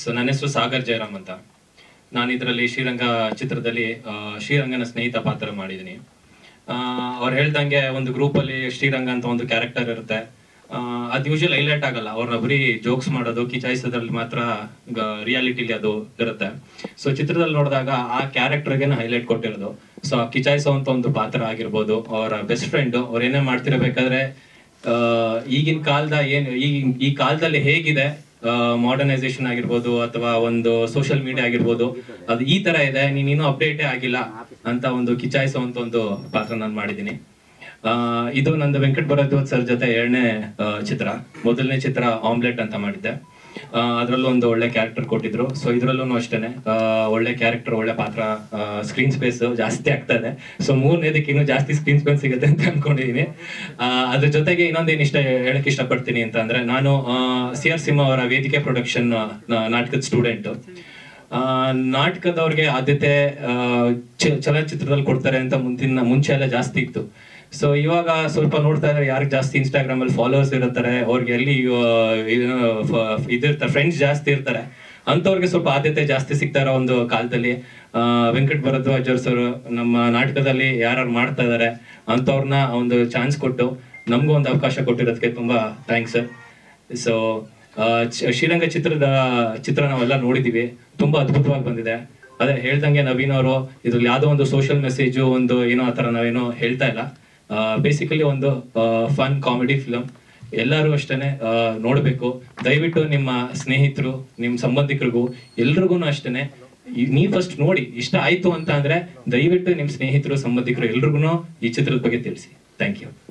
so ನನ್ನ ಹೆಸರು ಸಾಗರ್ ಜಯರಾಮ್ ಅಂತ ನಾನು ಇದರಲ್ಲಿ ಶ್ರೀರಂಗ ಚಿತ್ರದಲ್ಲಿ ಆ, ಶ್ರೀರಂಗನ ಸ್ನೇಹಿತ ಪಾತ್ರ ಮಾಡಿದ್ದೀನಿ ಅವ್ರು ಹೇಳ್ದಂಗೆ ಒಂದು ಗ್ರೂಪಲ್ಲಿ ಶ್ರೀರಂಗ ಅಂತ ಒಂದು ಕ್ಯಾರೆಕ್ಟರ್ ಇರುತ್ತೆ ಆ, ಅದು ಯೂಶಲ್ ಹೈಲೈಟ್ ಆಗಲ್ಲ ಅವ್ರನ್ನ ಬರೀ ಜೋಕ್ಸ್ ಮಾಡೋದು ಕಿಚಾಯಿಸೋದ್ರಲ್ಲಿ ಮಾತ್ರ ರಿಯಾಲಿಟಿಲಿ ಅದು ಇರುತ್ತೆ ಸೊ ಚಿತ್ರದಲ್ಲಿ ನೋಡಿದಾಗ ಆ ಕ್ಯಾರೆಕ್ಟರ್ಗೆ ಹೈಲೈಟ್ ಕೊಟ್ಟಿರೋದು ಸೊ ಆ ಕಿಚಾಯಿಸುವಂತ ಒಂದು ಪಾತ್ರ ಆಗಿರ್ಬೋದು ಅವರ ಬೆಸ್ಟ್ ಫ್ರೆಂಡ್ ಅವ್ರು ಏನೇ ಮಾಡ್ತಿರ್ಬೇಕಾದ್ರೆ ಆ, ಈಗಿನ ಕಾಲದ ಏನು ಈ ಈ ಕಾಲದಲ್ಲಿ ಹೇಗಿದೆ ಮಾಡರ್ನೈಸೇಷನ್ ಆಗಿರ್ಬೋದು ಅಥವಾ ಒಂದು ಸೋಷಿಯಲ್ ಮೀಡಿಯಾ ಆಗಿರ್ಬೋದು ಅದು ಈ ತರ ಇದೆ ನೀನ್ ಇನ್ನೂ ಅಪ್ಡೇಟೇ ಆಗಿಲ್ಲ ಅಂತ ಒಂದು ಕಿಚಾಯಿಸುವಂತ ಒಂದು ಪಾತ್ರ ನಾನು ಮಾಡಿದ್ದೀನಿ ಆ, ಇದು ನಂದು ವೆಂಕಟ್ ಭರದ್ವಾಜ್ ಸರ್ ಜೊತೆ ಎರಡನೇ ಆ, ಚಿತ್ರ ಮೊದಲನೇ ಚಿತ್ರ ಆಮ್ಲೆಟ್ ಅಂತ ಮಾಡಿದ್ದೆ ಅದರಲ್ಲೂ ಒಂದು ಒಳ್ಳೆ ಕ್ಯಾರೆಕ್ಟರ್ ಕೊಟ್ಟಿದ್ರು ಸೊ ಇದರಲ್ಲೂ ಅಷ್ಟೇನೆ ಆ, ಒಳ್ಳೆ ಕ್ಯಾರೆಕ್ಟರ್ ಒಳ್ಳೆ ಪಾತ್ರ ಸ್ಕ್ರೀನ್ ಸ್ಪೇಸ್ ಜಾಸ್ತಿ ಆಗ್ತಾ ಇದೆ ಸೊ ಮೂರನೇದಕ್ಕೆ ಇನ್ನೂ ಜಾಸ್ತಿ ಸ್ಕ್ರೀನ್ ಸ್ಪೇಸ್ ಸಿಗುತ್ತೆ ಅಂತ ಅನ್ಕೊಂಡಿದೀನಿ ಆ, ಅದ್ರ ಜೊತೆಗೆ ಇನ್ನೊಂದೇನು ಇಷ್ಟ ಹೇಳಕ್ ಇಷ್ಟಪಡ್ತೀನಿ ಅಂತ ಅಂದ್ರೆ ನಾನು ಸಿ ಆರ್ ಸಿಂಹ ಅವರ ವೇದಿಕೆ ಪ್ರೊಡಕ್ಷನ್ ನಾಟಕದ ಸ್ಟೂಡೆಂಟ್ ನಾಟಕದವ್ರಿಗೆ ಆದ್ಯತೆ ಆ, ಚ- ಚಲನಚಿತ್ರದಲ್ಲಿ ಕೊಡ್ತಾರೆ ಅಂತ ಮುಂದಿನ ಮುಂಚೆ ಎಲ್ಲ ಜಾಸ್ತಿ ಇತ್ತು ಸೊ ಇವಾಗ ಸ್ವಲ್ಪ ನೋಡ್ತಾ ಇದ್ರೆ ಯಾರಿಗೆ ಜಾಸ್ತಿ ಇನ್ಸ್ಟಾಗ್ರಾಮ್ ಅಲ್ಲಿ ಫಾಲೋವರ್ಸ್ ಇರ್ತಾರೆ ಅವ್ರಿಗೆ ಎಲ್ಲಿ ಆ, ಏನು ಫ- ಇದಿರ್ತಾರೆ ಫ್ರೆಂಡ್ಸ್ ಜಾಸ್ತಿ ಇರ್ತಾರೆ ಅಂಥವ್ರಿಗೆ ಸ್ವಲ್ಪ ಆದ್ಯತೆ ಜಾಸ್ತಿ ಸಿಗ್ತಾ ಇರೋ ಒಂದು ಕಾಲದಲ್ಲಿ ಆ, ವೆಂಕಟ್ ಭರದ್ವಾಜ್ ಅವ್ರ ಸರ್ ನಮ್ಮ ನಾಟಕದಲ್ಲಿ ಯಾರು ಮಾಡ್ತಾ ಇದಾರೆ ಅಂಥವ್ರನ್ನ ಒಂದು ಚಾನ್ಸ್ ಕೊಟ್ಟು ನಮಗೂ ಒಂದು ಅವಕಾಶ ಕೊಟ್ಟಿರೋದಕ್ಕೆ ತುಂಬಾ ಥ್ಯಾಂಕ್ಸ್ ಸರ್ ಸೊ ಶ್ರೀರಂಗ ಚಿತ್ರದ ಚಿತ್ರ ನಾವೆಲ್ಲ ನೋಡಿದೀವಿ ತುಂಬಾ ಅದ್ಭುತವಾಗಿ ಬಂದಿದೆ ಅದೇ ಹೇಳ್ದಂಗೆ ನವೀನ್ ಅವರು ಇದ್ರಲ್ಲಿ ಯಾವ್ದೋ ಒಂದು ಸೋಷಿಯಲ್ ಮೆಸೇಜು ಒಂದು ಏನೋ ಆತರ ನಾವೇನೋ ಹೇಳ್ತಾ ಇಲ್ಲ ಬೇಸಿಕಲಿ ಒಂದು ಫನ್ ಕಾಮಿಡಿ ಫಿಲಮ್ ಎಲ್ಲರೂ ಅಷ್ಟೇನೆ ಆ, ನೋಡ್ಬೇಕು ದಯವಿಟ್ಟು ನಿಮ್ಮ ಸ್ನೇಹಿತರು ನಿಮ್ಮ ಸಂಬಂಧಿಕರಿಗೂ ಎಲ್ರಿಗೂ ಅಷ್ಟೇನೆ ಈ- ನೀವ್ ಫಸ್ಟ್ ನೋಡಿ ಇಷ್ಟ ಆಯ್ತು ಅಂತ ಅಂದ್ರೆ ದಯವಿಟ್ಟು ನಿಮ್ ಸ್ನೇಹಿತರು ಸಂಬಂಧಿಕರು ಎಲ್ರಿಗೂ ಈ ಚಿತ್ರದ ಬಗ್ಗೆ ತಿಳಿಸಿ ಥ್ಯಾಂಕ್ ಯು